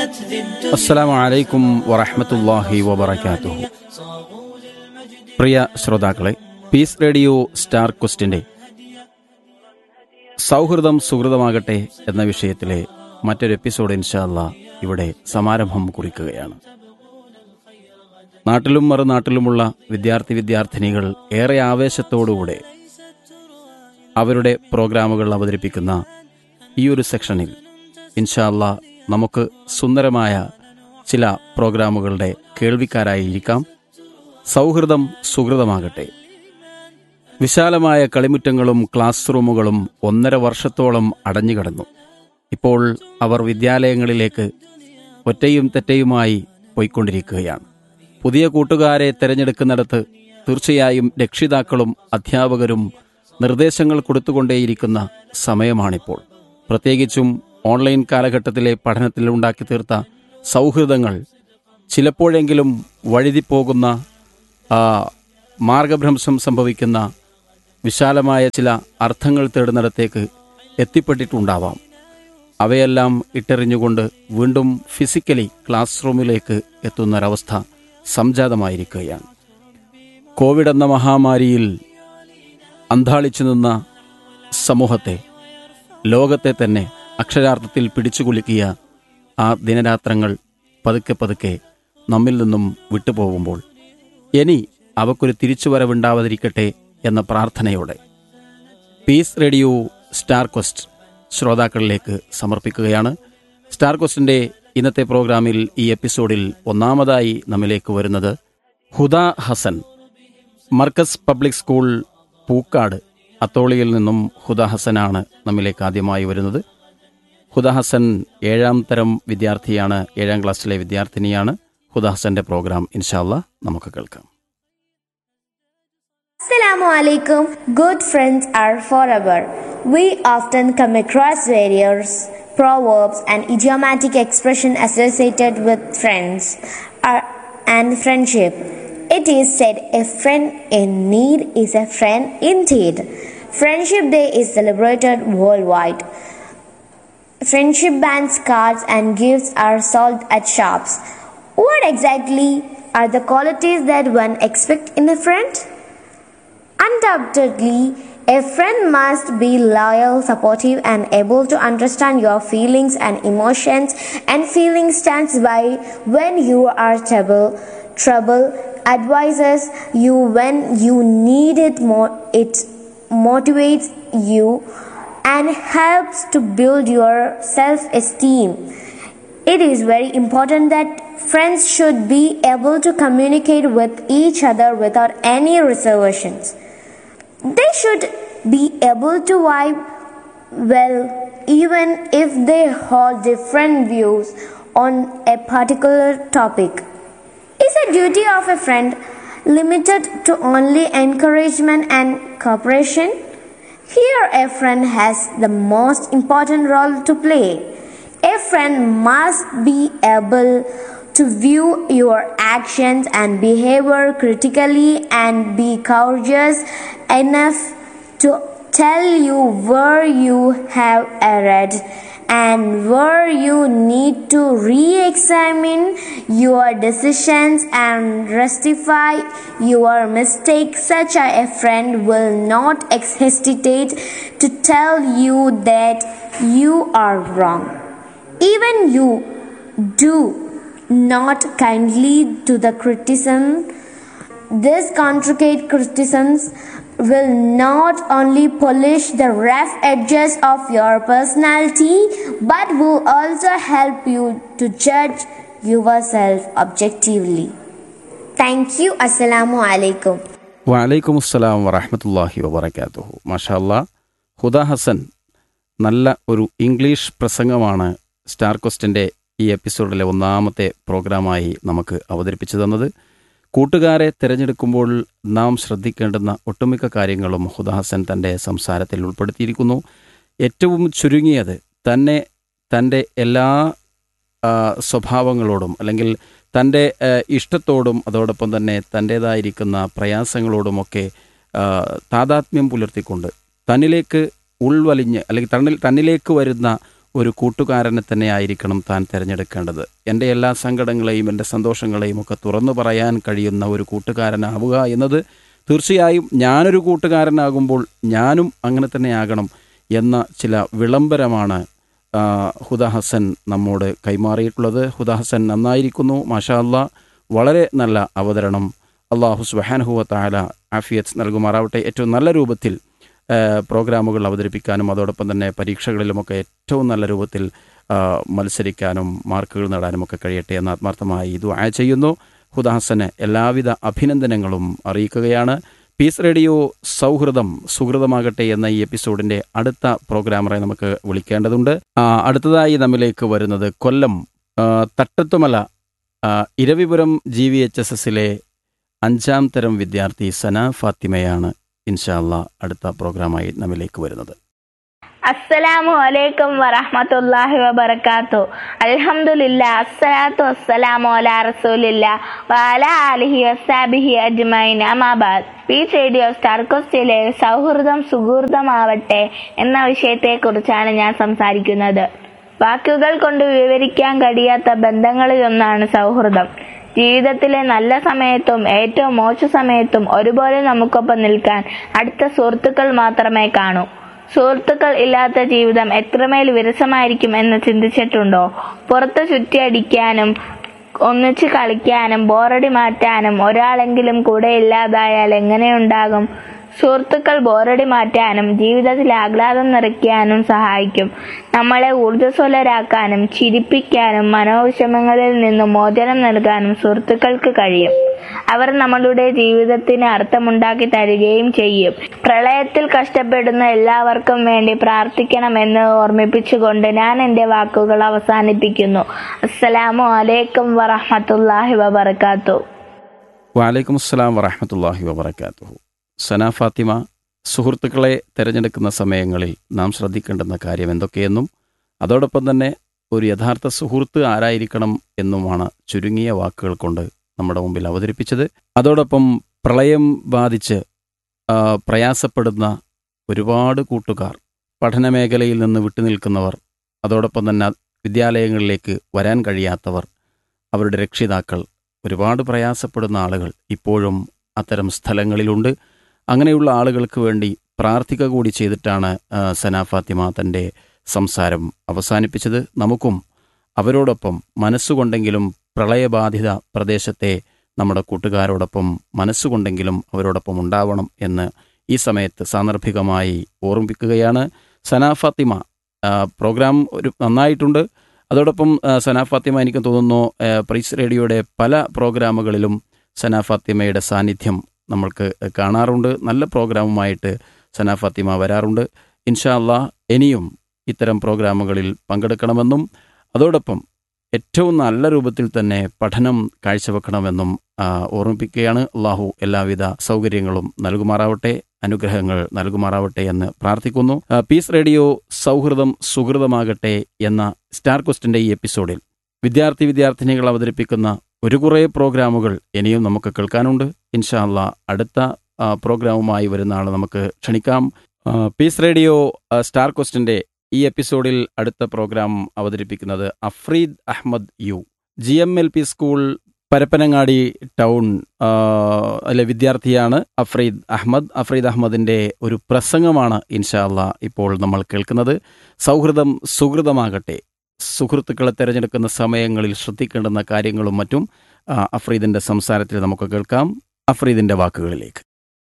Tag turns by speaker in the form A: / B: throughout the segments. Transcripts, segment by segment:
A: അസ്സലാമു അലൈക്കും വറഹ്മത്തുള്ളാഹി വബറകാതുഹു പ്രിയ ശ്രോതാക്കളെ പീസ് റേഡിയോ സ്റ്റാർ ക്വസ്റ്റിന്റെ സൗഹൃദം സുഹൃതമാകട്ടെ എന്ന വിഷയത്തിലെ മറ്റൊരു എപ്പിസോഡ് ഇൻഷാല്ല ഇവിടെ സമാരംഭം കുറിക്കുകയാണ് നാട്ടിലും മറുനാട്ടിലുമുള്ള വിദ്യാർത്ഥി വിദ്യാർത്ഥിനികൾ ഏറെ ആവേശത്തോടുകൂടെ അവരുടെ പ്രോഗ്രാമുകൾ അവതരിപ്പിക്കുന്ന ഈ ഒരു സെക്ഷനിൽ ഇൻഷാല്ല നമുക്ക് സുന്ദരമായ ചില പ്രോഗ്രാമുകളുടെ കേൾവിക്കാരായിരിക്കാം സൗഹൃദം സുഹൃതമാകട്ടെ വിശാലമായ കളിമുറ്റങ്ങളും ക്ലാസ് റൂമുകളും ഒന്നര വർഷത്തോളം അടഞ്ഞുകിടന്നു ഇപ്പോൾ അവർ വിദ്യാലയങ്ങളിലേക്ക് ഒറ്റയും തെറ്റയുമായി പോയിക്കൊണ്ടിരിക്കുകയാണ് പുതിയ കൂട്ടുകാരെ തിരഞ്ഞെടുക്കുന്നിടത്ത് തീർച്ചയായും രക്ഷിതാക്കളും അധ്യാപകരും നിർദ്ദേശങ്ങൾ കൊടുത്തുകൊണ്ടേയിരിക്കുന്ന സമയമാണിപ്പോൾ പ്രത്യേകിച്ചും ഓൺലൈൻ കാലഘട്ടത്തിലെ പഠനത്തിൽ ഉണ്ടാക്കി തീർത്ത സൗഹൃദങ്ങൾ ചിലപ്പോഴെങ്കിലും വഴുതിപ്പോകുന്ന ആ, മാർഗഭ്രംശം സംഭവിക്കുന്ന വിശാലമായ ചില അർത്ഥങ്ങൾ തേടുന്നിടത്തേക്ക് എത്തിപ്പെട്ടിട്ടുണ്ടാവാം അവയെല്ലാം ഇട്ടെറിഞ്ഞുകൊണ്ട് വീണ്ടും ഫിസിക്കലി ക്ലാസ് റൂമിലേക്ക് എത്തുന്നൊരവസ്ഥ സംജാതമായിരിക്കുകയാണ് കോവിഡ് എന്ന മഹാമാരിയിൽ അന്താളിച്ചു നിന്ന സമൂഹത്തെ ലോകത്തെ തന്നെ അക്ഷരാർത്ഥത്തിൽ പിടിച്ചുകുലുക്കിയ ആ ദിനരാത്രങ്ങൾ പതുക്കെ പതുക്കെ നമ്മിൽ നിന്നും വിട്ടുപോകുമ്പോൾ ഇനി അവക്കൊരു തിരിച്ചുവരവുണ്ടാവാതിരിക്കട്ടെ എന്ന പ്രാർത്ഥനയോടെ പീസ് റേഡിയോ സ്റ്റാർ ക്വസ്റ്റ് ശ്രോതാക്കളിലേക്ക് സമർപ്പിക്കുകയാണ് സ്റ്റാർ ക്വസ്റ്റിന്റെ ഇന്നത്തെ പ്രോഗ്രാമിൽ ഈ എപ്പിസോഡിൽ ഒന്നാമതായി നമ്മിലേക്ക് വരുന്നത് ഹുദ ഹസൻ മർക്കസ് പബ്ലിക് സ്കൂൾ പൂക്കാട് അത്തോളിയിൽ നിന്നും ഹുദ ഹസനാണ് നമ്മിലേക്ക് ആദ്യമായി വരുന്നത് ഹുദ ഹസൻ ഏഴാം തരം വിദ്യാർത്ഥിയാണ് ഏഴാം ക്ലാസ്സിലെ വിദ്യാർത്ഥിനിയാണ് ഹുദ ഹസന്റെ പ്രോഗ്രാം ഇൻഷാല്ല നമുക്ക് കേൾക്കാം
B: Assalamu alaikum. Good friends are forever. We often come across various proverbs and idiomatic expression associated with friends uh, and friendship. It is said a friend in need is a friend indeed. Friendship Day is celebrated worldwide. Friendship bands, cards, and gifts are sold at shops. What exactly are the qualities that one expects in a friend? Undoubtedly, a friend must be loyal, supportive, and able to understand your feelings and emotions, and feeling stands by when you are trouble, trouble, advises you when you need it more, it motivates you, and helps to build your self-esteem. It is very important that friends should be able to communicate with each other without any reservations. They should be able to vibe well even if they hold different views on a particular topic. Is a duty of a friend limited to only encouragement and cooperation? Here, a friend has the most important role to play. A friend must be able to view your actions and behavior critically and be courageous enough to tell you where you have erred and where you need to re examine your decisions and rectify your mistakes. Such a friend will not ex- hesitate to tell you that you are wrong. Even you do not kindly to the criticism. This conjugate criticisms will not only polish the rough edges of your personality but will also help you to judge yourself objectively. Thank you. Assalamu alaikum.
A: വലൈക്കും അസ്സലാം വറഹമത്തല്ലാഹി വബർക്കാത്തുഹു മാഷാല്ല ഹുദ ഹസൻ നല്ല ഒരു English പ്രസംഗമാണ് star ക്വസ്റ്റിൻ്റെ ഈ എപ്പിസോഡിലെ ഒന്നാമത്തെ പ്രോഗ്രാമായി നമുക്ക് അവതരിപ്പിച്ചു തന്നത് കൂട്ടുകാരെ തിരഞ്ഞെടുക്കുമ്പോൾ നാം ശ്രദ്ധിക്കേണ്ടുന്ന ഒട്ടുമിക്ക കാര്യങ്ങളും ഹുദ ഹസൻ തൻ്റെ സംസാരത്തിൽ ഉൾപ്പെടുത്തിയിരിക്കുന്നു ഏറ്റവും ചുരുങ്ങിയത് തന്നെ തൻ്റെ എല്ലാ ആ, സ്വഭാവങ്ങളോടും അല്ലെങ്കിൽ തൻ്റെ ആ, ഇഷ്ടത്തോടും അതോടൊപ്പം തന്നെ തൻ്റേതായിരിക്കുന്ന പ്രയാസങ്ങളോടുമൊക്കെ ആ, താതാത്മ്യം പുലർത്തിക്കൊണ്ട് തന്നിലേക്ക് ഉൾവലിഞ്ഞ് അല്ലെങ്കിൽ തന്നിൽ തന്നിലേക്ക് വരുന്ന ഒരു കൂട്ടുകാരനെ തന്നെ ആയിരിക്കണം താൻ തിരഞ്ഞെടുക്കേണ്ടത് എൻ്റെ എല്ലാ സങ്കടങ്ങളെയും എൻ്റെ സന്തോഷങ്ങളെയും ഒക്കെ തുറന്നു പറയാൻ കഴിയുന്ന ഒരു കൂട്ടുകാരനാവുക എന്നത് തീർച്ചയായും ഞാനൊരു കൂട്ടുകാരനാകുമ്പോൾ ഞാനും അങ്ങനെ തന്നെ ആകണം എന്ന ചില വിളംബരമാണ് ആ, ഹുദ ഹസൻ നമ്മോട് കൈമാറിയിട്ടുള്ളത് ഹുദ ഹസൻ നന്നായിരിക്കുന്നു മാഷാ അല്ലാ വളരെ നല്ല അവതരണം അള്ളാഹു സുബാനഹുവ താല ആഫിയത്ത് നൽകുമാറാവട്ടെ ഏറ്റവും നല്ല രൂപത്തിൽ ആ, പ്രോഗ്രാമുകൾ അവതരിപ്പിക്കാനും അതോടൊപ്പം തന്നെ പരീക്ഷകളിലുമൊക്കെ ഏറ്റവും നല്ല രൂപത്തിൽ ആ, മത്സരിക്കാനും മാർക്കുകൾ നേടാനും ഒക്കെ കഴിയട്ടെ എന്ന് ആത്മാർത്ഥമായി ഇത് ആ ചെയ്യുന്നു ഹുദാസന് എല്ലാവിധ അഭിനന്ദനങ്ങളും അറിയിക്കുകയാണ് പീസ് റേഡിയോ സൗഹൃദം സുഹൃതമാകട്ടെ എന്ന ഈ എപ്പിസോഡിന്റെ അടുത്ത പ്രോഗ്രാമറെ നമുക്ക് വിളിക്കേണ്ടതുണ്ട് ആ, അടുത്തതായി നമ്മിലേക്ക് വരുന്നത് കൊല്ലം ആ, തട്ടത്തുമല ആ, Eravipuram G V H S എസിലെ അഞ്ചാം തരം വിദ്യാർത്ഥി സന ഫാത്തിമയാണ് ഇൻഷാല്ല അടുത്ത പ്രോഗ്രാമായി നമ്മിലേക്ക് വരുന്നത്
C: അസ്സലാമു അലൈക്കും വറഹ്മത്തുള്ളാഹി വബറകാത്തു അൽഹംദുലില്ലാ അസ്സലാത്തു വസ്സലാമു അലാ റസൂലില്ലാ വഅല ആലിഹി വസ്സാബിഹി അജ്മൈൻ അമാബാദ് പീസ് റേഡിയോ സ്റ്റാർ കോസ്റ്റിലെ സൗഹൃദം സുഹൃതമാവട്ടെ എന്ന വിഷയത്തെക്കുറിച്ചാണ് ഞാൻ സംസാരിക്കുന്നത് വാക്കുകൾ കൊണ്ട് വിവരിക്കാൻ കഴിയാത്ത ബന്ധങ്ങളിലൊന്നാണ് സൗഹൃദം ജീവിതത്തിലെ നല്ല സമയത്തും ഏറ്റവും മോശ സമയത്തും ഒരുപോലെ നമുക്കൊപ്പം നിൽക്കാൻ അടുത്ത സുഹൃത്തുക്കൾ മാത്രമേ കാണൂ സുഹൃത്തുക്കൾ ഇല്ലാത്ത ജീവിതം എത്രമേൽ വിരസമായിരിക്കും എന്ന് ചിന്തിച്ചിട്ടുണ്ടോ പുറത്ത് ചുറ്റിയടിക്കാനും ഒന്നിച്ച് കളിക്കാനും ബോറടി മാറ്റാനും ഒരാളെങ്കിലും കൂടെ ഇല്ലാതായാൽ എങ്ങനെയുണ്ടാകും സുഹൃത്തുക്കൾ ബോറടി മാറ്റാനും ജീവിതത്തിൽ ആഹ്ലാദം നിറയ്ക്കാനും സഹായിക്കും നമ്മളെ ഊർജ്ജസ്വലരാക്കാനും ചിരിപ്പിക്കാനും മനോവിഷമങ്ങളിൽ നിന്നും മോചനം നൽകാനും സുഹൃത്തുക്കൾക്ക് കഴിയും അവർ നമ്മളുടെ ജീവിതത്തിന് അർത്ഥമുണ്ടാക്കി തരികയും ചെയ്യും പ്രളയത്തിൽ കഷ്ടപ്പെടുന്ന എല്ലാവർക്കും വേണ്ടി പ്രാർത്ഥിക്കണമെന്ന് ഓർമ്മിപ്പിച്ചുകൊണ്ട് ഞാൻ എൻ്റെ വാക്കുകൾ അവസാനിപ്പിക്കുന്നു അസ്സലാമു അലൈക്കും വറഹമത്തല്ലാഹി വബർക്കാത്തു
A: വാലൈക്കും അസ്സലാം വറഹമത്തല്ലാഹി വബർക്കാത്തുഹു സന ഫാത്തിമ സുഹൃത്തുക്കളെ തിരഞ്ഞെടുക്കുന്ന സമയങ്ങളിൽ നാം ശ്രദ്ധിക്കേണ്ടുന്ന കാര്യം എന്തൊക്കെയെന്നും അതോടൊപ്പം തന്നെ ഒരു യഥാർത്ഥ സുഹൃത്ത് ആരായിരിക്കണം എന്നുമാണ് ചുരുങ്ങിയ വാക്കുകൾ കൊണ്ട് നമ്മുടെ മുമ്പിൽ അവതരിപ്പിച്ചത് അതോടൊപ്പം പ്രളയം ബാധിച്ച് ആ, പ്രയാസപ്പെടുന്ന ഒരുപാട് കൂട്ടുകാർ പഠനമേഖലയിൽ നിന്ന് വിട്ടുനിൽക്കുന്നവർ അതോടൊപ്പം തന്നെ വിദ്യാലയങ്ങളിലേക്ക് വരാൻ കഴിയാത്തവർ അവരുടെ രക്ഷിതാക്കൾ ഒരുപാട് പ്രയാസപ്പെടുന്ന ആളുകൾ ഇപ്പോഴും അത്തരം സ്ഥലങ്ങളിലുണ്ട് അങ്ങനെയുള്ള ആളുകൾക്ക് വേണ്ടി പ്രാർത്ഥിക്കുക കൂടി ചെയ്തിട്ടാണ് ആ, സന ഫാത്തിമ തൻ്റെ സംസാരം അവസാനിപ്പിച്ചത് നമുക്കും അവരോടൊപ്പം മനസ്സുകൊണ്ടെങ്കിലും പ്രളയബാധിത പ്രദേശത്തെ നമ്മുടെ കൂട്ടുകാരോടൊപ്പം മനസ്സുകൊണ്ടെങ്കിലും അവരോടൊപ്പം ഉണ്ടാവണം എന്ന് ഈ സമയത്ത് സാന്ദർഭികമായി ഓർമ്മിപ്പിക്കുകയാണ് സന ഫാത്തിമ ആ, പ്രോഗ്രാം ഒരു നന്നായിട്ടുണ്ട് അതോടൊപ്പം ആ, സന ഫാത്തിമ എനിക്ക് തോന്നുന്നു ആ, പ്രൈസ് റേഡിയോയുടെ പല പ്രോഗ്രാമുകളിലും സന ഫാത്തിമയുടെ സാന്നിധ്യം നമ്മൾക്ക് കാണാറുണ്ട് നല്ല പ്രോഗ്രാമുമായിട്ട് സന ഫാത്തിമ വരാറുണ്ട് ഇൻഷാ അല്ലാ ഇനിയും ഇത്തരം പ്രോഗ്രാമുകളിൽ പങ്കെടുക്കണമെന്നും അതോടൊപ്പം ഏറ്റവും നല്ല രൂപത്തിൽ തന്നെ പഠനം കാഴ്ചവെക്കണമെന്നും ആ, ഓർമ്മിപ്പിക്കുകയാണ് അള്ളാഹു എല്ലാവിധ സൗകര്യങ്ങളും നൽകുമാറാവട്ടെ അനുഗ്രഹങ്ങൾ നൽകുമാറാവട്ടെ എന്ന് പ്രാർത്ഥിക്കുന്നു ആ, പീസ് റേഡിയോ സൗഹൃദം സുഹൃതമാകട്ടെ എന്ന സ്റ്റാർ ക്വസ്റ്റിന്റെ ഈ എപ്പിസോഡിൽ വിദ്യാർത്ഥി വിദ്യാർത്ഥിനികൾ അവതരിപ്പിക്കുന്ന ഒരു കുറേ പ്രോഗ്രാമുകൾ ഇനിയും നമുക്ക് കേൾക്കാനുണ്ട് ഇൻഷാ അല്ലാ അടുത്ത ആ, പ്രോഗ്രാമുമായി വരുന്ന ആൾ നമുക്ക് ക്ഷണിക്കാം ആ, പീസ് റേഡിയോ ആ, സ്റ്റാർ ക്വസ്റ്റിന്റെ ഈ എപ്പിസോഡിൽ അടുത്ത പ്രോഗ്രാം അവതരിപ്പിക്കുന്നത് Afreed Ahammed U G M L P school Parappanangadi town ആ, അല്ലെ വിദ്യാർത്ഥിയാണ് അഫ്രീദ് അഹമ്മദ് അഫ്രീദ് അഹമ്മദിന്റെ ഒരു പ്രസംഗമാണ് ഇൻഷാ അല്ലാ ഇപ്പോൾ നമ്മൾ കേൾക്കുന്നത് സൗഹൃദം സുഹൃതമാകട്ടെ സുഹൃത്തുക്കളെ തിരഞ്ഞെടുക്കുന്ന സമയങ്ങളിൽ ശ്രദ്ധിക്കേണ്ടുന്ന കാര്യങ്ങളും മറ്റും ആ, അഫ്രീദിന്റെ സംസാരത്തിൽ നമുക്ക് കേൾക്കാം അഫ്രീദിന്റെ വാക്കുകളിലേക്ക്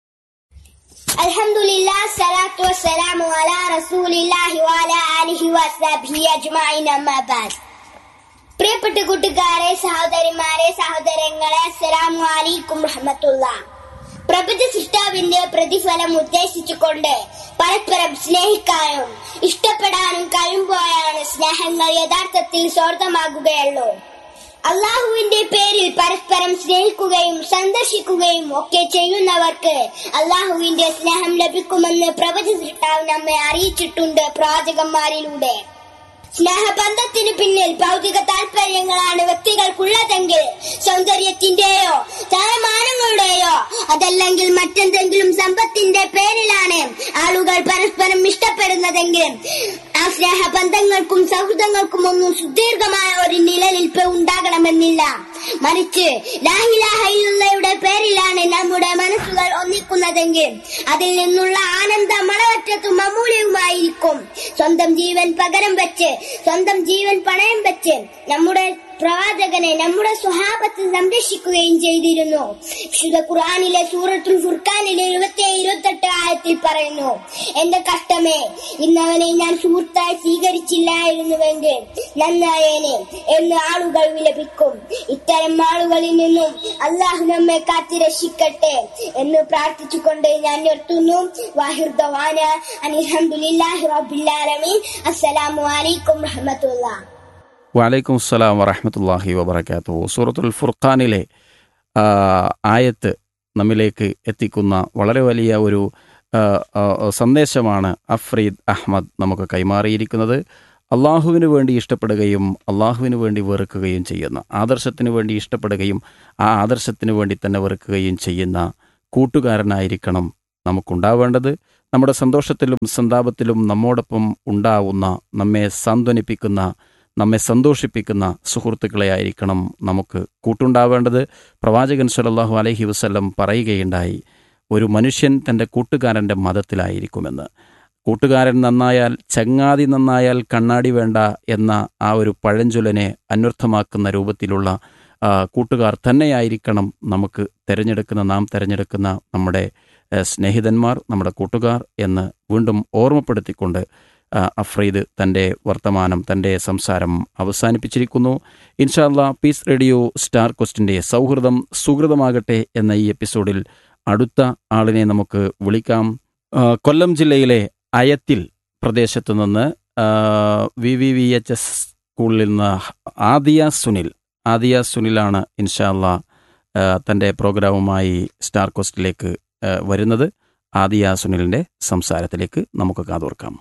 D: الحمد لله الصلاة والسلام على رسول الله وعلى آله وصحبه أجمعين أما بعد പ്രിയപ്പെട്ട കൂട്ടുകാരെ സഹോദരിമാരെ സഹോദരങ്ങളെ അസ്സലാമു അലൈക്കും റഹ്മത്തുള്ള പ്രപഞ്ച സൃഷ്ടാവിന്റെ പ്രതിഫലം ഉദ്ദേശിച്ചുകൊണ്ട് പരസ്പരം സ്നേഹിക്കാനും ഇഷ്ടപ്പെടാനും കഴിയുമ്പോഴാണ് സ്നേഹങ്ങൾ യഥാർത്ഥത്തിൽ സ്വാർത്ഥമാകുകയുള്ളൂ അള്ളാഹുവിന്റെ പേരിൽ പരസ്പരം സ്നേഹിക്കുകയും സന്ദർശിക്കുകയും ഒക്കെ ചെയ്യുന്നവർക്ക് അള്ളാഹുവിന്റെ സ്നേഹം ലഭിക്കുമെന്ന് പ്രവചന സൃഷ്ടാവ് നമ്മെ അറിയിച്ചിട്ടുണ്ട് പ്രവാചകന്മാരിലൂടെ സ്നേഹബന്ധത്തിന് പിന്നിൽ ഭൗതിക താല്പര്യങ്ങളാണ് വ്യക്തികൾക്കുള്ളതെങ്കിൽ സൗ സൗന്ദര്യത്തിന്റെയോ സ്ഥാനമാനങ്ങളുടെയോ അതല്ലെങ്കിൽ മറ്റെന്തെങ്കിലും സമ്പത്തിന്റെ പേരിലാണ് ആളുകൾ പരസ്പരം ഇഷ്ടപ്പെടുന്നതെങ്കിലും ആ സ്നേഹബന്ധങ്ങൾക്കും സൗഹൃദങ്ങൾക്കും ഒന്നും സുദീർഘമായ ഒരു നിലനിൽപ്പ് ഉണ്ടാകണമെന്നില്ല മറിച്ച് ലാഹിലാഹയുടെ പേരിലാണ് നമ്മുടെ മനസ്സുകൾ ഒന്നിക്കുന്നതെങ്കിൽ അതിൽ നിന്നുള്ള ആനന്ദം മണവറ്റത്തും അമൂല്യവുമായിരിക്കും സ്വന്തം ജീവൻ പകരം വെച്ച് സ്വന്തം ജീവൻ പണയം വെച്ച് നമ്മുടെ പ്രവാചകനെ നമ്മുടെ സ്വഹാബത്ത് സംരക്ഷിക്കുകയും ചെയ്തിരുന്നു വിശുദ്ധ ഖുർആാനിലെ സൂറത്തുൽ ഫുർഖാനിലെ ഇരുപത്തി ഇരുപത്തെട്ട് ആയത്തിൽ പറയുന്നു എന്റെ കഷ്ടമേ ഇന്നവനെ ഞാൻ സുഹൃത്തായി സ്വീകരിച്ചില്ലായിരുന്നുവെങ്കിൽ നന്നായേനെ എന്ന് ആളുകൾ വിലപിക്കും ഇത്തരം ആളുകളിൽ നിന്നും അള്ളാഹു നമ്മെ കാത്തി രക്ഷിക്കട്ടെ എന്ന് പ്രാർത്ഥിച്ചുകൊണ്ട് ഞാൻ നിർത്തുന്നു വാഹിർ ദവാന അനിൽഹമുല്ലാഹി റബ്ബില്ലാലമീൻ അസ്സലാമു അലൈക്കും റഹ്മത്തുള്ള
A: വലൈക്കും അസ്സലാം വറഹമത്തല്ലാഹി വബർക്കാത്തു സൂറത്തുൽ ഫുർഖാനിലെ ആ, ആയത്ത് നമ്മിലേക്ക് എത്തിക്കുന്ന വളരെ വലിയ ഒരു ആ, ആ, സന്ദേശമാണ് അഫ്രീദ് അഹമ്മദ് നമുക്ക് കൈമാറിയിരിക്കുന്നത് അള്ളാഹുവിന് വേണ്ടി ഇഷ്ടപ്പെടുകയും അള്ളാഹുവിന് വേണ്ടി വെറുക്കുകയും ചെയ്യുന്ന ആദർശത്തിന് വേണ്ടി ഇഷ്ടപ്പെടുകയും ആ ആദർശത്തിന് വേണ്ടി തന്നെ വെറുക്കുകയും ചെയ്യുന്ന കൂട്ടുകാരനായിരിക്കണം നമുക്കുണ്ടാവേണ്ടത് നമ്മുടെ സന്തോഷത്തിലും സന്താപത്തിലും നമ്മോടൊപ്പം ഉണ്ടാവുന്ന നമ്മെ സാന്ത്വനിപ്പിക്കുന്ന നമ്മെ സന്തോഷിപ്പിക്കുന്ന സുഹൃത്തുക്കളെ ആയിരിക്കണം നമുക്ക് കൂട്ടുണ്ടാവേണ്ടത് പ്രവാചകൻ സല്ലല്ലാഹു അലൈഹി വസല്ലം പറയുകയുണ്ടായി ഒരു മനുഷ്യൻ തൻ്റെ കൂട്ടുകാരൻ്റെ മതത്തിലായിരിക്കുമെന്ന് കൂട്ടുകാരൻ നന്നായാൽ ചങ്ങാതി നന്നായാൽ കണ്ണാടി വേണ്ട എന്ന ആ ഒരു പഴഞ്ചൊല്ലിനെ അന്വർത്ഥമാക്കുന്ന രൂപത്തിലുള്ള ആ, കൂട്ടുകാർ തന്നെയായിരിക്കണം നമുക്ക് തിരഞ്ഞെടുക്കുന്ന നാം തിരഞ്ഞെടുക്കുന്ന നമ്മുടെ ഏഹ്, സ്നേഹിതന്മാർ നമ്മുടെ കൂട്ടുകാർ എന്ന് വീണ്ടും ഓർമ്മപ്പെടുത്തിക്കൊണ്ട് ആ, അഫ്രീദ് തൻ്റെ വർത്തമാനം തൻ്റെ സംസാരം അവസാനിപ്പിച്ചിരിക്കുന്നു ഇൻഷാല്ല പീസ് റേഡിയോ സ്റ്റാർ ക്വസ്റ്റിൻ്റെ സൗഹൃദം സുഹൃതമാകട്ടെ എന്ന ഈ എപ്പിസോഡിൽ അടുത്ത ആളിനെ നമുക്ക് വിളിക്കാം ആ, കൊല്ലം ജില്ലയിലെ അയത്തിൽ പ്രദേശത്തു നിന്ന് ആ, V V V H S സ്കൂളിൽ നിന്ന് ആദിയ സുനിൽ ആദിയ സുനിലാണ് ഇൻഷാല്ല ആ, തൻ്റെ പ്രോഗ്രാമുമായി സ്റ്റാർ ക്വസ്റ്റിലേക്ക് ആ, വരുന്നത് ആദിയ സുനിലിൻ്റെ സംസാരത്തിലേക്ക് നമുക്ക് കാതോർക്കാം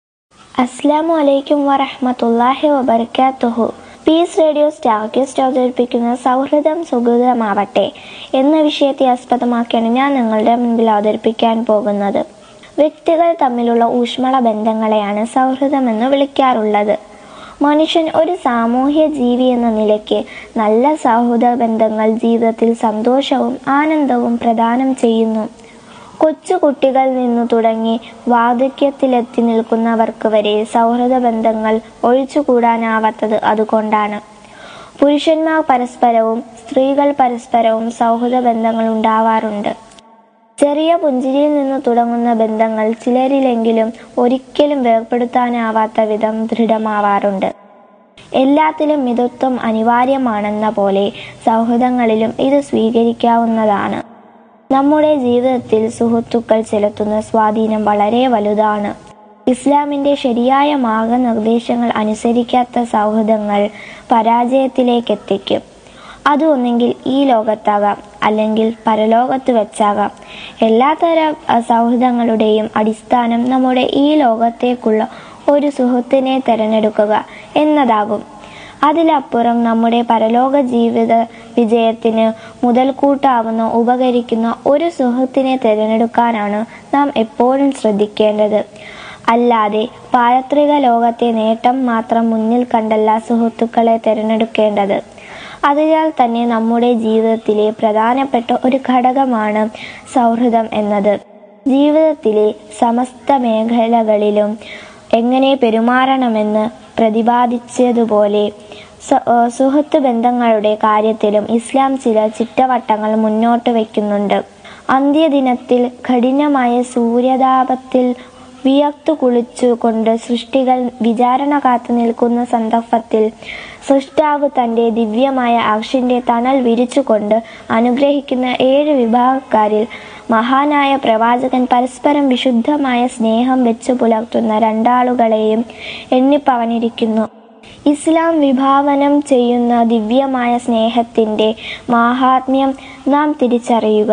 E: അസ്സാമു അലൈക്കും വറഹമത്തല്ലാഹി വബർക്കാത്തുഹു പീസ് റേഡിയോ സ്റ്റാർഗസ്റ്റ് അവതരിപ്പിക്കുന്ന സൗഹൃദം സുഹൃതമാവട്ടെ എന്ന വിഷയത്തെ ആസ്പദമാക്കിയാണ് ഞാൻ നിങ്ങളുടെ മുൻപിൽ അവതരിപ്പിക്കാൻ പോകുന്നത് വ്യക്തികൾ തമ്മിലുള്ള ഊഷ്മള ബന്ധങ്ങളെയാണ് സൗഹൃദമെന്ന് വിളിക്കാറുള്ളത് മനുഷ്യൻ ഒരു സാമൂഹ്യ ജീവി എന്ന നിലയ്ക്ക് നല്ല സൗഹൃദ ബന്ധങ്ങൾ ജീവിതത്തിൽ സന്തോഷവും ആനന്ദവും പ്രദാനം ചെയ്യുന്നു കൊച്ചു കുട്ടികളിൽ നിന്നു തുടങ്ങി വാർദ്ധക്യത്തിലെത്തി നിൽക്കുന്നവർക്ക് വരെ സൗഹൃദ ബന്ധങ്ങൾ ഒഴിച്ചുകൂടാനാവാത്തത് അതുകൊണ്ടാണ് പുരുഷന്മാർ പരസ്പരവും സ്ത്രീകൾ പരസ്പരവും സൗഹൃദ ബന്ധങ്ങൾ ഉണ്ടാവാറുണ്ട് ചെറിയ പുഞ്ചിരിയിൽ നിന്ന് തുടങ്ങുന്ന ബന്ധങ്ങൾ ചിലരിലെങ്കിലും ഒരിക്കലും വേർപെടുത്താനാവാത്ത വിധം ദൃഢമാവാറുണ്ട് എല്ലാത്തിലും മിതത്വം അനിവാര്യമാണെന്ന പോലെ സൗഹൃദങ്ങളിലും ഇത് സ്വീകരിക്കാവുന്നതാണ് നമ്മുടെ ജീവിതത്തിൽ സുഹൃത്തുക്കൾ ചെലുത്തുന്ന സ്വാധീനം വളരെ വലുതാണ് ഇസ്ലാമിന്റെ ശരിയായ മാർഗനിർദ്ദേശങ്ങൾ അനുസരിക്കാത്ത സൗഹൃദങ്ങൾ പരാജയത്തിലേക്ക് എത്തിക്കും അത് ഒന്നെങ്കിൽ ഈ ലോകത്താകാം അല്ലെങ്കിൽ പരലോകത്ത് വെച്ചാകാം എല്ലാത്തരം അഹ്, സൗഹൃദങ്ങളുടെയും അടിസ്ഥാനം നമ്മുടെ ഈ ലോകത്തേക്കുള്ള ഒരു സുഹൃത്തിനെ തിരഞ്ഞെടുക്കുക എന്നതാകും അതിലപ്പുറം നമ്മുടെ പരലോക ജീവിത വിജയത്തിന് മുതൽക്കൂട്ടാവുന്ന ഉപകരിക്കുന്ന ഒരു സുഹൃത്തിനെ തിരഞ്ഞെടുക്കാനാണ് നാം എപ്പോഴും ശ്രദ്ധിക്കേണ്ടത് അല്ലാതെ പാരത്രിക ലോകത്തെ നേട്ടം മാത്രം മുന്നിൽ കണ്ടല്ല സുഹൃത്തുക്കളെ തിരഞ്ഞെടുക്കേണ്ടത് അതിനാൽ തന്നെ നമ്മുടെ ജീവിതത്തിലെ പ്രധാനപ്പെട്ട ഒരു ഘടകമാണ് സൗഹൃദം എന്നത് ജീവിതത്തിലെ സമസ്ത മേഖലകളിലും എങ്ങനെ പെരുമാറണമെന്ന് പ്രതിപാദിച്ചതുപോലെ സ- ഏഹ് സുഹൃത്ത് ബന്ധങ്ങളുടെ കാര്യത്തിലും ഇസ്ലാം ചില ചിട്ടവട്ടങ്ങൾ മുന്നോട്ട് വയ്ക്കുന്നുണ്ട് അന്ത്യദിനത്തിൽ കഠിനമായ സൂര്യതാപത്തിൽ വിയർത്തു കുളിച്ചുകൊണ്ട് സൃഷ്ടികൾ വിചാരണ കാത്തു നിൽക്കുന്ന സന്ദർഭത്തിൽ സൃഷ്ടാവ് തൻ്റെ ദിവ്യമായ അർഷിൻ്റെ തണൽ വിരിച്ചുകൊണ്ട് അനുഗ്രഹിക്കുന്ന ഏഴ് വിഭാഗക്കാരിൽ മഹാനായ പ്രവാചകൻ പരസ്പരം വിശുദ്ധമായ സ്നേഹം വെച്ചു പുലർത്തുന്ന രണ്ടാളുകളെയും എണ്ണിപ്പറഞ്ഞിരിക്കുന്നു ഇസ്ലാം വിഭാവനം ചെയ്യുന്ന ദിവ്യമായ സ്നേഹത്തിൻ്റെ മാഹാത്മ്യം നാം തിരിച്ചറിയുക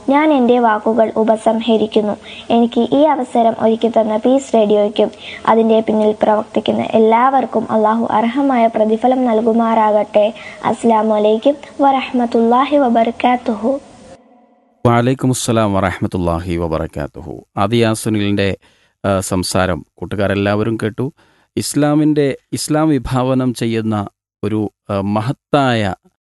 E: ഞാൻ എൻ്റെ വാക്കുകൾ ഉപസംഹരിക്കുന്നു എനിക്ക് ഈ അവസരം ഒരുക്കി തന്ന പീസ് റേഡിയോയ്ക്കും അതിൻ്റെ പിന്നിൽ പ്രവർത്തിക്കുന്ന എല്ലാവർക്കും അള്ളാഹു അർഹമായ പ്രതിഫലം നൽകുമാറാകട്ടെ അസ്സാം വലൈക്കും വറഹമത്തല്ലാഹി വബർക്കാത്തുഹു
A: വലൈക്കും അസ്സലാം വറഹമത്തല്ലാഹി വബർക്കാത്തുഹു ആദിയാ സുനിലിൻ്റെ ആ, സംസാരം കൂട്ടുകാരെല്ലാവരും കേട്ടു ഇസ്ലാമിൻ്റെ ഇസ്ലാം വിഭാവനം ചെയ്യുന്ന ഒരു ആ, മഹത്തായ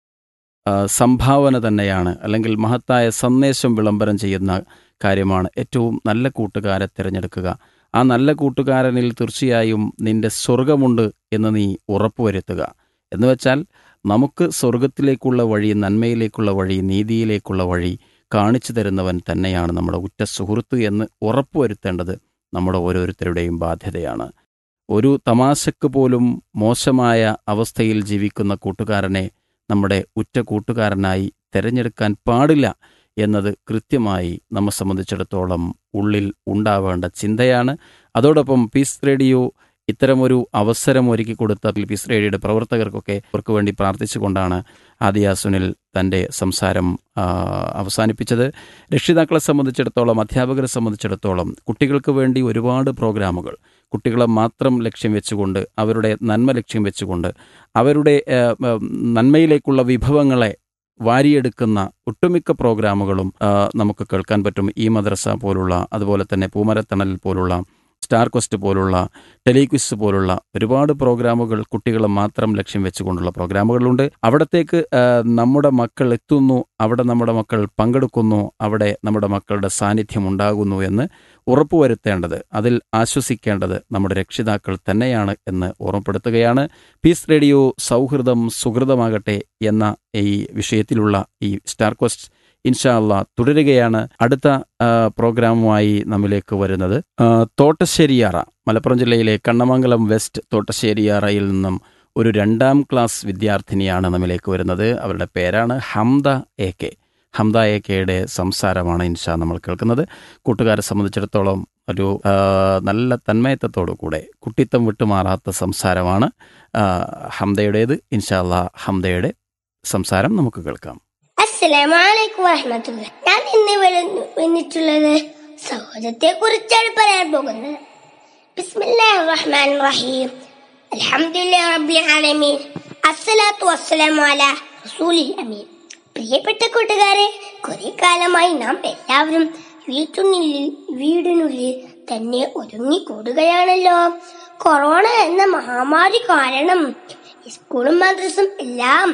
A: ആ, സംഭാവന തന്നെയാണ് അല്ലെങ്കിൽ മഹത്തായ സന്ദേശം വിളംബരം ചെയ്യുന്ന കാര്യമാണ് ഏറ്റവും നല്ല കൂട്ടുകാരെ തിരഞ്ഞെടുക്കുക ആ നല്ല കൂട്ടുകാരനിൽ തീർച്ചയായും നിന്റെ സ്വർഗമുണ്ട് എന്ന് നീ ഉറപ്പുവരുത്തുക എന്ന് വെച്ചാൽ നമുക്ക് സ്വർഗത്തിലേക്കുള്ള വഴി നന്മയിലേക്കുള്ള വഴി നീതിയിലേക്കുള്ള വഴി കാണിച്ചു തരുന്നവൻ തന്നെയാണ് നമ്മുടെ ഉറ്റ സുഹൃത്ത് എന്ന് ഉറപ്പുവരുത്തേണ്ടത് നമ്മുടെ ഓരോരുത്തരുടെയും ബാധ്യതയാണ് ഒരു തമാശക്ക് പോലും മോശമായ അവസ്ഥയിൽ ജീവിക്കുന്ന കൂട്ടുകാരനെ നമ്മുടെ ഉറ്റ കൂട്ടുകാരനായി തിരഞ്ഞെടുക്കാൻ പാടില്ല എന്നത് കൃത്യമായി നമ്മെ സംബന്ധിച്ചിടത്തോളം ഉള്ളിൽ ഉണ്ടാവേണ്ട ചിന്തയാണ് അതോടൊപ്പം പീസ് റേഡിയോ ഇത്തരമൊരു അവസരം ഒരുക്കി കൊടുത്ത പീസ് റേഡിയോയുടെ പ്രവർത്തകർക്കൊക്കെ അവർക്ക് വേണ്ടി പ്രാർത്ഥിച്ചുകൊണ്ടാണ് ആദിയ സുനിൽ തൻ്റെ സംസാരം ആ, അവസാനിപ്പിച്ചത് രക്ഷിതാക്കളെ സംബന്ധിച്ചിടത്തോളം അധ്യാപകരെ സംബന്ധിച്ചിടത്തോളം കുട്ടികൾക്ക് വേണ്ടി ഒരുപാട് പ്രോഗ്രാമുകൾ കുട്ടികളെ മാത്രം ലക്ഷ്യം വെച്ചുകൊണ്ട് അവരുടെ നന്മ ലക്ഷ്യം വെച്ചുകൊണ്ട് അവരുടെ ആ, ആ, നന്മയിലേക്കുള്ള വിഭവങ്ങളെ വാരിയെടുക്കുന്ന ഒട്ടുമിക്ക പ്രോഗ്രാമുകളും ആ, നമുക്ക് കേൾക്കാൻ പറ്റും ഈ മദ്രസ പോലുള്ള അതുപോലെ തന്നെ പൂമരത്തണൽ പോലുള്ള സ്റ്റാർ ക്വസ്റ്റ് പോലുള്ള ടെലിക്വിസ് പോലുള്ള ഒരുപാട് പ്രോഗ്രാമുകൾ കുട്ടികളെ മാത്രം ലക്ഷ്യം വെച്ചുകൊണ്ടുള്ള പ്രോഗ്രാമുകളുണ്ട് അവിടത്തേക്ക് ആ, നമ്മുടെ മക്കൾ എത്തുന്നു അവിടെ നമ്മുടെ മക്കൾ പങ്കെടുക്കുന്നു അവിടെ നമ്മുടെ മക്കളുടെ സാന്നിധ്യം ഉണ്ടാകുന്നു എന്ന് ഉറപ്പുവരുത്തേണ്ടത് അതിൽ ആശ്വസിക്കേണ്ടത് നമ്മുടെ രക്ഷിതാക്കൾ തന്നെയാണ് എന്ന് ഓർമ്മപ്പെടുത്തുകയാണ് പീസ് റേഡിയോ സൗഹൃദം സുഹൃതമാകട്ടെ എന്ന ഈ വിഷയത്തിലുള്ള ഈ സ്റ്റാർ ക്വസ്റ്റ് ഇൻഷാ അള്ളാ തുടരുകയാണ് അടുത്ത ആ, പ്രോഗ്രാമുമായി നമ്മിലേക്ക് വരുന്നത് ആ, തോട്ടശ്ശേരിയാറ മലപ്പുറം ജില്ലയിലെ കണ്ണമംഗലം വെസ്റ്റ് തോട്ടശ്ശേരിയാറയിൽ നിന്നും ഒരു രണ്ടാം ക്ലാസ് വിദ്യാർത്ഥിനിയാണ് നമ്മിലേക്ക് വരുന്നത് അവരുടെ പേരാണ് Hamda A K Hamda A കെയുടെ സംസാരമാണ് ഇൻഷാ നമ്മൾ കേൾക്കുന്നത് കൂട്ടുകാരെ സംബന്ധിച്ചിടത്തോളം ഒരു ആ, നല്ല തന്മയത്വത്തോടു കൂടെ കുട്ടിത്തം വിട്ടുമാറാത്ത സംസാരമാണ് ആ, ഹംദയുടേത് ഇൻഷാ അള്ളാ ഹംദയുടെ സംസാരം നമുക്ക് കേൾക്കാം
D: അസ്സലാമലൈക്കും വറഹമത്തുള്ള ഞാൻ ഇന്ന് വരു- വന്നിട്ടുള്ളത് സൗഹൃദത്തെ കുറിച്ചാണ് പറയാൻ പോകുന്നത് ബിസ്മില്ലാഹിർ റഹ്മാനിർ റഹീം അൽഹംദുലില്ലാഹി റബ്ബിൽ ആലമീൻ അസ്സലാത്തു വസ്സലാമു അലാ റസൂലിൽ അമീൻ പ്രിയപ്പെട്ട കൂട്ടുകാരെ കുറെ കാലമായി നാം എല്ലാവരും വീട്ടിനുള്ളിൽ വീടിനുള്ളിൽ തന്നെ ഒതുങ്ങിക്കൂടുകയാണല്ലോ കൊറോണ എന്ന മഹാമാരി കാരണം സ്കൂളും മദ്രസും എല്ലാം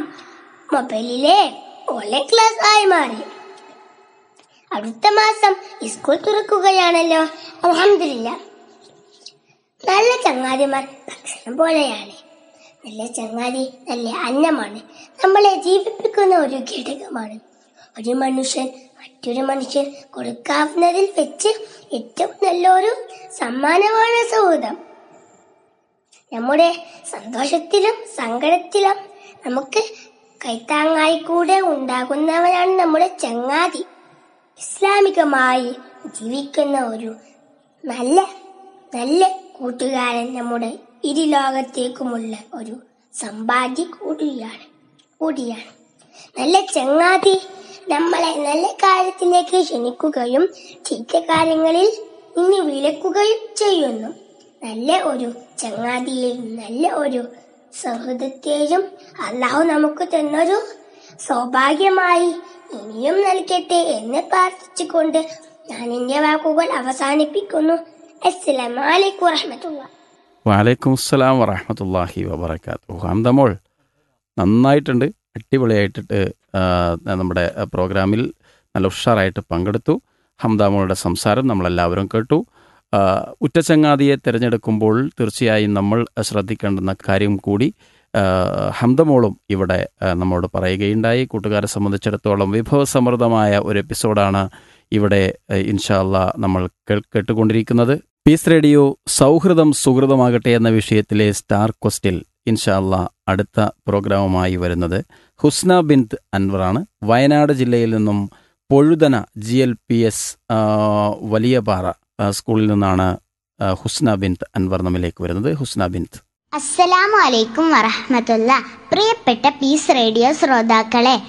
D: മൊബൈലിലെ ഓൺലൈൻ ക്ലാസ് ആയി മാറി അടുത്ത മാസം സ്കൂൾ തുറക്കുകയാണല്ലോ അലഹമില്ല നല്ല ചങ്ങാതിമാർ ഭക്ഷണം പോലെയാണ് നല്ല ചങ്ങാതി നല്ല അന്നമാണ് നമ്മളെ ജീവിപ്പിക്കുന്ന ഒരു ഘടകമാണ് ഒരു മനുഷ്യൻ മറ്റൊരു മനുഷ്യൻ കൊടുക്കാവുന്നതിൽ വെച്ച് ഏറ്റവും നല്ലൊരു സമ്മാനമാണ് സൗഹൃദം നമ്മുടെ സന്തോഷത്തിലും സങ്കടത്തിലും നമുക്ക് കൈത്താങ്ങായി കൂടെ ഉണ്ടാകുന്നവനാണ് നമ്മുടെ ചങ്ങാതി ഇസ്ലാമികമായി ജീവിക്കുന്ന ഒരു നല്ല നല്ല കൂട്ടുകാരൻ നമ്മുടെ ഇരു ലോകത്തേക്കുമുള്ള ഒരു സമ്പാദ്യ കൂടിയാണ് കൂടിയാണ് നല്ല ചങ്ങാതി നമ്മളെ നല്ല കാര്യത്തിലേക്ക് ക്ഷണിക്കുകയും ചീത്ത കാര്യങ്ങളിൽ നിന്ന് വിലക്കുകയും ചെയ്യുന്നു നല്ല ഒരു ചങ്ങാതിയെയും നല്ല ഒരു സൗഹൃദത്തെയും അള്ളാഹു നമുക്ക് തന്നൊരു സൗഭാഗ്യമായി ഇനിയും നൽകട്ടെ എന്ന് പ്രാർത്ഥിച്ചുകൊണ്ട് ഞാൻ എന്റെ വാക്കുകൾ അവസാനിപ്പിക്കുന്നു അസ്സലാമലൈക്കും വറഹമത്തുള്ള
A: വലൈക്കും അസ്സലാം വറഹമത്തല്ലാഹി വബർക്കാത്തു ഹംദമോൾ നന്നായിട്ടുണ്ട് അടിപൊളിയായിട്ടിട്ട് ആ, നമ്മുടെ പ്രോഗ്രാമിൽ നല്ല ഉഷാറായിട്ട് പങ്കെടുത്തു ഹംദാമോളുടെ സംസാരം നമ്മളെല്ലാവരും കേട്ടു ആ, ഉറ്റച്ചങ്ങാതിയെ തിരഞ്ഞെടുക്കുമ്പോൾ തീർച്ചയായും നമ്മൾ ശ്രദ്ധിക്കേണ്ടുന്ന കാര്യം കൂടി ആ, ഹംദമോളും ഇവിടെ ആ, നമ്മോട് പറയുകയുണ്ടായി കൂട്ടുകാരെ സംബന്ധിച്ചിടത്തോളം വിഭവസമൃദ്ധമായ ഒരു എപ്പിസോഡാണ് ഇവിടെ ഇൻഷാല്ല നമ്മൾ കേൾ- കേട്ടുകൊണ്ടിരിക്കുന്നത് പീസ് റേഡിയോ സൗഹൃദം സുഹൃതമാകട്ടെ എന്ന വിഷയത്തിലെ സ്റ്റാർ ക്വസ്റ്റിൽ ഇൻഷാല്ല അടുത്ത പ്രോഗ്രാമുമായി വരുന്നത് ഹുസ്ന ബിന്ത് അൻവറാണ് വയനാട് ജില്ലയിൽ നിന്നും Pozhuthana G L P S Valiyapara ആ, സ്കൂളിൽ നിന്നാണ് ആ, ഹുസ്ന ബിന്ത് അൻവർ നമ്മിലേക്ക് വരുന്നത് ഹുസ്ന ബിന്ത്
F: അസ്സലാമു അലൈക്കും വറഹമത്തുള്ള പ്രിയപ്പെട്ട പീസ് റേഡിയോ ശ്രോതാക്കളെ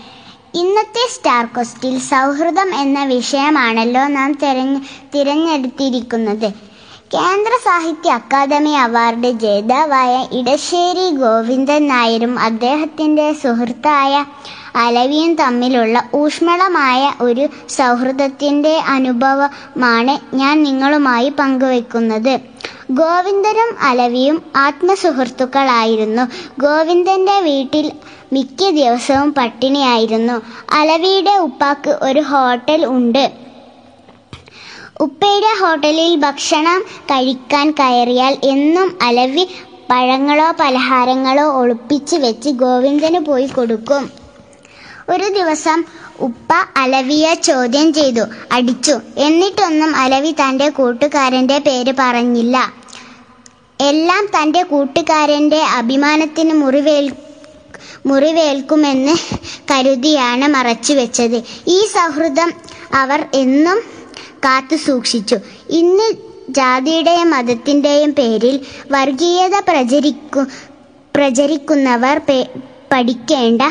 F: ഇന്നത്തെ സ്റ്റാർ ക്വസ്റ്റിൽ സൗഹൃദം എന്ന വിഷയമാണല്ലോ നാം തിരഞ്ഞ് തിരഞ്ഞെടുത്തിരിക്കുന്നത് കേന്ദ്ര സാഹിത്യ അക്കാദമി അവാർഡ് ജേതാവായ ഇടശ്ശേരി ഗോവിന്ദൻ നായരും അദ്ദേഹത്തിൻ്റെ സുഹൃത്തായ അലവിയും തമ്മിലുള്ള ഊഷ്മളമായ ഒരു സൗഹൃദത്തിൻ്റെ അനുഭവമാണ് ഞാൻ നിങ്ങളുമായി പങ്കുവെക്കുന്നത് ഗോവിന്ദനും അലവിയും ആത്മസുഹൃത്തുക്കളായിരുന്നു ഗോവിന്ദന്റെ വീട്ടിൽ മിക്ക ദിവസവും പട്ടിണിയായിരുന്നു അലവിയുടെ ഉപ്പാക്ക് ഒരു ഹോട്ടൽ ഉണ്ട് ഉപ്പയുടെ ഹോട്ടലിൽ ഭക്ഷണം കഴിക്കാൻ കയറിയാൽ എന്നും അലവി പഴങ്ങളോ പലഹാരങ്ങളോ ഒളിപ്പിച്ച് വെച്ച് ഗോവിന്ദന് പോയി കൊടുക്കും ഒരു ദിവസം ഉപ്പ അലവിയെ ചോദ്യം ചെയ്തു അടിച്ചു എന്നിട്ടൊന്നും അലവി തൻ്റെ കൂട്ടുകാരൻ്റെ പേര് പറഞ്ഞില്ല എല്ലാം തൻ്റെ കൂട്ടുകാരൻ്റെ അഭിമാനത്തിന് മുറിവേൽ മുറിവേൽക്കുമെന്ന് കരുതിയാണ് മറച്ചു വെച്ചത് ഈ സൗഹൃദം അവർ എന്നും കാത്തു സൂക്ഷിച്ചു ഇന്ന് ജാതിയുടെയും മതത്തിൻ്റെയും പേരിൽ വർഗീയത പ്രചരിക്കു പ്രചരിക്കുന്നവർ പേ- പഠിക്കേണ്ട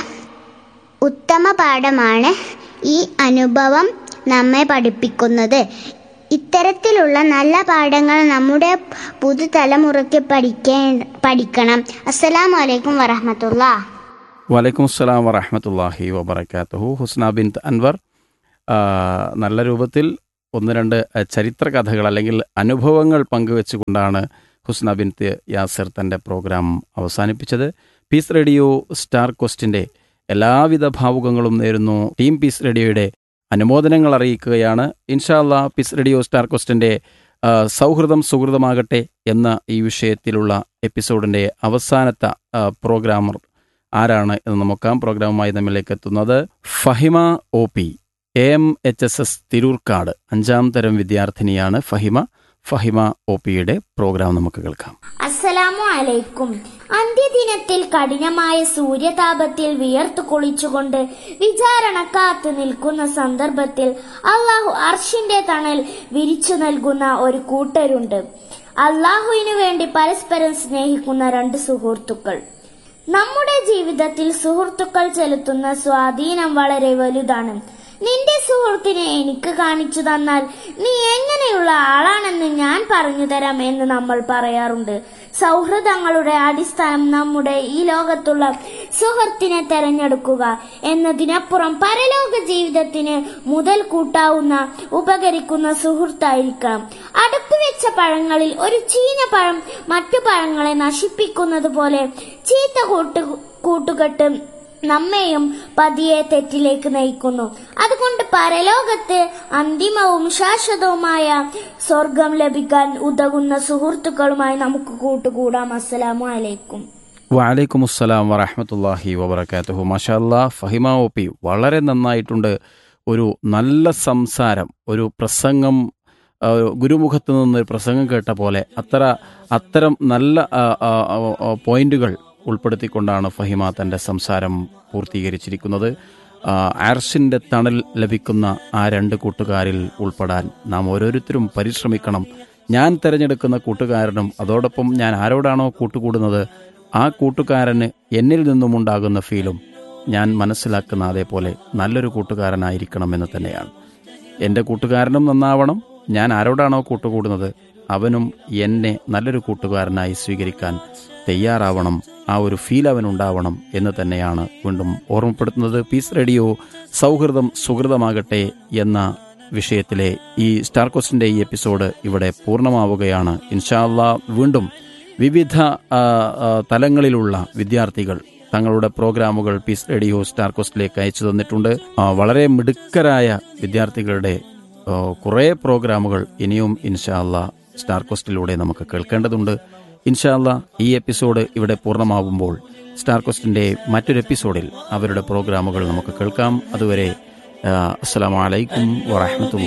F: ഉത്തമ പാഠമാണ് ഈ അനുഭവം നമ്മെ പഠിപ്പിക്കുന്നത് ഇത്തരത്തിലുള്ള നല്ല പാഠങ്ങൾ നമ്മുടെ പുതുതലമുറയ്ക്ക് പഠിക്കേ പഠിക്കണം അസ്സലാമു അലൈക്കും വറഹമത്തുള്ള
A: വലൈക്കും അസ്സലാം വറഹമത്തല്ലാഹി വബർക്കാത്തുഹു ഹുസ്ന ബിൻ അൻവർ ആ, നല്ല രൂപത്തിൽ ഒന്ന് രണ്ട് ആ, ചരിത്ര കഥകൾ അല്ലെങ്കിൽ അനുഭവങ്ങൾ പങ്കുവെച്ചുകൊണ്ടാണ് ഹുസ്ന ബിൻ യാസിർ തൻ്റെ പ്രോഗ്രാം അവസാനിപ്പിച്ചത് പീസ് റേഡിയോ സ്റ്റാർ ക്വസ്റ്റിൻ്റെ എല്ലാവിധ ഭാവുകങ്ങളും നേരുന്നു ടീം പീസ് റേഡിയോയുടെ അനുമോദനങ്ങൾ അറിയിക്കുകയാണ് ഇൻഷാല്ല പീസ് റേഡിയോ സ്റ്റാർ ക്വസ്റ്റിൻ്റെ ആ, സൗഹൃദം സുഹൃതമാകട്ടെ എന്ന ഈ വിഷയത്തിലുള്ള എപ്പിസോഡിൻ്റെ അവസാനത്തെ ആ, പ്രോഗ്രാമർ ആരാണ് എന്ന് നോക്കാം പ്രോഗ്രാമുമായി നമ്മിലേക്ക് എത്തുന്നത് Fahima O P A M H S S Thirurkad അഞ്ചാം തരം വിദ്യാർത്ഥിനിയാണ് ഫഹിമ ഫഹിമ ഒ പിയുടെ പ്രോഗ്രാം നമുക്ക് കേൾക്കാം
G: അസ്സലാമു അലൈക്കും അന്ത്യദിനത്തിൽ കഠിനമായ സൂര്യതാപത്തിൽ വിയർത്തു കുളിച്ചുകൊണ്ട് വിചാരണ കാത്തു നിൽക്കുന്ന സന്ദർഭത്തിൽ അള്ളാഹു അർഷിന്റെ തണൽ വിരിച്ചു നൽകുന്ന ഒരു കൂട്ടരുണ്ട് അള്ളാഹുവിനു വേണ്ടി പരസ്പരം സ്നേഹിക്കുന്ന രണ്ട് സുഹൃത്തുക്കൾ നമ്മുടെ ജീവിതത്തിൽ സുഹൃത്തുക്കൾ ചെലുത്തുന്ന സ്വാധീനം വളരെ വലുതാണ് നിന്റെ സുഹൃത്തിനെ എനിക്ക് കാണിച്ചു തന്നാൽ നീ എങ്ങനെയുള്ള ആളാണെന്ന് ഞാൻ പറഞ്ഞു തരാം എന്ന് നമ്മൾ പറയാറുണ്ട് സൗഹൃദങ്ങളുടെ അടിസ്ഥാനം നമ്മുടെ ഈ ലോകത്തുള്ള സുഹൃത്തിനെ തെരഞ്ഞെടുക്കുക എന്നതിനപ്പുറം പരലോക ജീവിതത്തിന് മുതൽ കൂട്ടാവുന്ന ഉപകരിക്കുന്ന സുഹൃത്തായിരിക്കണം അടുപ്പ് വെച്ച പഴങ്ങളിൽ ഒരു ചീഞ്ഞ പഴം മറ്റു പഴങ്ങളെ നശിപ്പിക്കുന്നത് പോലെ ചീത്ത കൂട്ടു കൂട്ടുകെട്ട് നമ്മെയും പതിയെ തെറ്റിലേക്ക് നയിക്കുന്നു അതുകൊണ്ട് പരലോകത്ത് അന്തിമവും ശാശ്വതവുമായ സ്വർഗം ലഭിക്കാൻ ഉതകുന്ന സുഹൃത്തുക്കളുമായി നമുക്ക് കൂട്ടുകൂടാം അസ്സലാമു അലൈക്കും
A: വലൈക്കും അസ്സലാം വറഹമത്തല്ലാഹി വബർക്കാത്തുഹു മഷാല്ലാ ഫഹിമ ഒ പി വളരെ നന്നായിട്ടുണ്ട് ഒരു നല്ല സംസാരം ഒരു പ്രസംഗം ആ, ഗുരുമുഖത്ത് നിന്ന് ഒരു പ്രസംഗം കേട്ട പോലെ അത്ര അത്തരം നല്ല ആ, ആ, ആ, പോയിന്റുകൾ ഉൾപ്പെടുത്തിക്കൊണ്ടാണ് ഫഹിമ തൻ്റെ സംസാരം പൂർത്തീകരിച്ചിരിക്കുന്നത് ആ, ആർഷിൻ്റെ തണൽ ലഭിക്കുന്ന ആ രണ്ട് കൂട്ടുകാരിൽ ഉൾപ്പെടാൻ നാം ഓരോരുത്തരും പരിശ്രമിക്കണം ഞാൻ തിരഞ്ഞെടുക്കുന്ന കൂട്ടുകാരനും അതോടൊപ്പം ഞാൻ ആരോടാണോ കൂട്ടുകൂടുന്നത് ആ കൂട്ടുകാരന് എന്നിൽ നിന്നുമുണ്ടാകുന്ന ഫീലും ഞാൻ മനസ്സിലാക്കുന്ന അതേപോലെ നല്ലൊരു കൂട്ടുകാരനായിരിക്കണം എന്ന് തന്നെയാണ് എൻ്റെ കൂട്ടുകാരനും നന്നാവണം ഞാൻ ആരോടാണോ കൂട്ടുകൂടുന്നത് അവനും എന്നെ നല്ലൊരു കൂട്ടുകാരനായി സ്വീകരിക്കാൻ തയ്യാറാവണം ആ ഒരു ഫീൽ അവനുണ്ടാവണം എന്ന് തന്നെയാണ് വീണ്ടും ഓർമ്മപ്പെടുത്തുന്നത് പീസ് റേഡിയോ സൗഹൃദം സുഹൃതമാകട്ടെ എന്ന വിഷയത്തിലെ ഈ സ്റ്റാർ കോസ്റ്റിൻ്റെ ഈ എപ്പിസോഡ് ഇവിടെ പൂർണ്ണമാവുകയാണ് ഇൻഷാല്ല വീണ്ടും വിവിധ ആ, ആ, തലങ്ങളിലുള്ള വിദ്യാർത്ഥികൾ തങ്ങളുടെ പ്രോഗ്രാമുകൾ പീസ് റേഡിയോ സ്റ്റാർ കോസ്റ്റിലേക്ക് അയച്ചു തന്നിട്ടുണ്ട് ആ, വളരെ മിടുക്കരായ വിദ്യാർത്ഥികളുടെ ആ, കുറേ പ്രോഗ്രാമുകൾ ഇനിയും ഇൻഷാല്ല സ്റ്റാർ കോസ്റ്റിലൂടെ നമുക്ക് കേൾക്കേണ്ടതുണ്ട് ഇൻഷാല്ല ഈ എപ്പിസോഡ് ഇവിടെ പൂർണ്ണമാവുമ്പോൾ സ്റ്റാർ കോസ്റ്റിന്റെ മറ്റൊരു എപ്പിസോഡിൽ അവരുടെ പ്രോഗ്രാമുകൾ നമുക്ക് കേൾക്കാം അതുവരെ അസ്സാം വലൈക്കും വാഹമത്തുള്ള